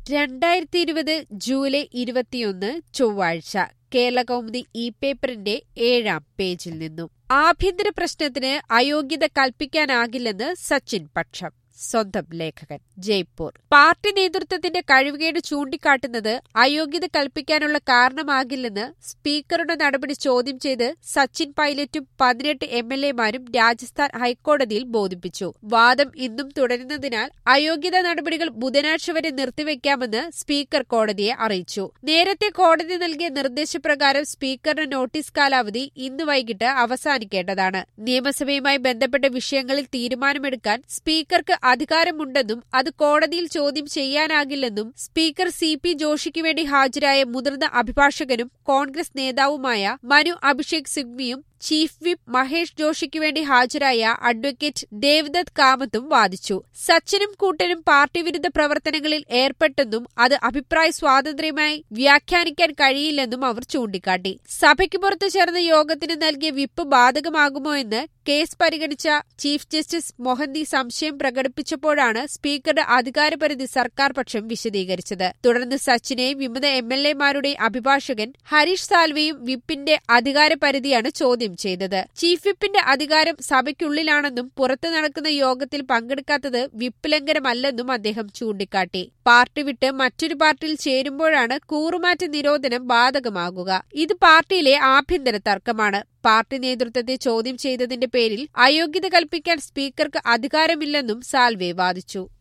രണ്ടായിരത്തി ഇരുപത് ജൂലൈ ഇരുപത്തിയൊന്ന് ചൊവ്വാഴ്ച കേരളകൗമുദി ഇ പേപ്പറിന്റെ ഏഴാം പേജിൽ നിന്നും ആഭ്യന്തര പ്രശ്നത്തിന് അയോഗ്യത കൽപ്പിക്കാനാകില്ലെന്ന് സച്ചിൻ പക്ഷം സ്വന്തം ലേഖകൻ ജയ്പൂർ പാർട്ടി നേതൃത്വത്തിന്റെ കഴിവുകേട് ചൂണ്ടിക്കാട്ടുന്നത് അയോഗ്യത കൽപ്പിക്കാനുള്ള കാരണമാകില്ലെന്ന് സ്പീക്കറുടെ നടപടി ചോദ്യം ചെയ്ത് സച്ചിൻ പൈലറ്റും പതിനെട്ട് എം എൽ എമാരും രാജസ്ഥാൻ ഹൈക്കോടതിയിൽ ബോധിപ്പിച്ചു വാദം ഇന്നും തുടരുന്നതിനാൽ അയോഗ്യതാ നടപടികൾ ബുധനാഴ്ച വരെ നിർത്തിവെക്കാമെന്ന് സ്പീക്കർ കോടതിയെ അറിയിച്ചു നേരത്തെ കോടതി നൽകിയ നിർദ്ദേശപ്രകാരം സ്പീക്കറുടെ നോട്ടീസ് കാലാവധി ഇന്ന് വൈകിട്ട് അവസാനിക്കേണ്ടതാണ് നിയമസഭയുമായി ബന്ധപ്പെട്ട വിഷയങ്ങളിൽ തീരുമാനമെടുക്കാൻ സ്പീക്കർക്ക് അധികാരമുണ്ടെന്നും അത് കോടതിയിൽ ചോദ്യം ചെയ്യാനാകില്ലെന്നും സ്പീക്കർ സി പി ജോഷിക്ക് വേണ്ടി ഹാജരായ മുതിർന്ന അഭിഭാഷകനും കോൺഗ്രസ് നേതാവുമായ മനു അഭിഷേക് സിംഗ്വിയും ചീഫ് വിപ്പ് മഹേഷ് ജോഷിക്ക് വേണ്ടി ഹാജരായ അഡ്വക്കേറ്റ് ദേവദത്ത് കാമത്തും വാദിച്ചു സച്ചിനും കൂട്ടനും പാർട്ടി വിരുദ്ധ പ്രവർത്തനങ്ങളിൽ ഏർപ്പെട്ടെന്നും അത് അഭിപ്രായ സ്വാതന്ത്ര്യമായി വ്യാഖ്യാനിക്കാൻ കഴിയില്ലെന്നും അവർ ചൂണ്ടിക്കാട്ടി സഭയ്ക്ക് പുറത്തു ചേർന്ന യോഗത്തിന് നൽകിയ വിപ്പ് ബാധകമാകുമോ എന്ന് കേസ് പരിഗണിച്ച ചീഫ് ജസ്റ്റിസ് മൊഹന്തി സംശയം പ്രകടിപ്പിച്ചപ്പോഴാണ് സ്പീക്കറുടെ അധികാരപരിധി സർക്കാർ പക്ഷം വിശദീകരിച്ചത് തുടർന്ന് സച്ചിനെയും വിമത എം എൽ എമാരുടെയും അഭിഭാഷകൻ ഹരീഷ് സാൽവെയും വിപ്പിന്റെ അധികാരപരിധിയാണ് ചോദ്യം ചെയ്തത് ചീഫ് വിപ്പിന്റെ അധികാരം സഭയ്ക്കുള്ളിലാണെന്നും പുറത്തു നടക്കുന്ന യോഗത്തിൽ പങ്കെടുക്കാത്തത് വിപ്പ് ലംഘനമല്ലെന്നും അദ്ദേഹം ചൂണ്ടിക്കാട്ടി പാർട്ടി വിട്ട് മറ്റൊരു പാർട്ടിയിൽ ചേരുമ്പോഴാണ് കൂറുമാറ്റ നിരോധനം ബാധകമാകുക ഇത് പാർട്ടിയിലെ ആഭ്യന്തര തർക്കമാണ് പാർട്ടി നേതൃത്വത്തെ ചോദ്യം ചെയ്തതിന്റെ പേരിൽ അയോഗ്യത കൽപ്പിക്കാൻ സ്പീക്കർക്ക് അധികാരമില്ലെന്നും സാൽവെ വാദിച്ചു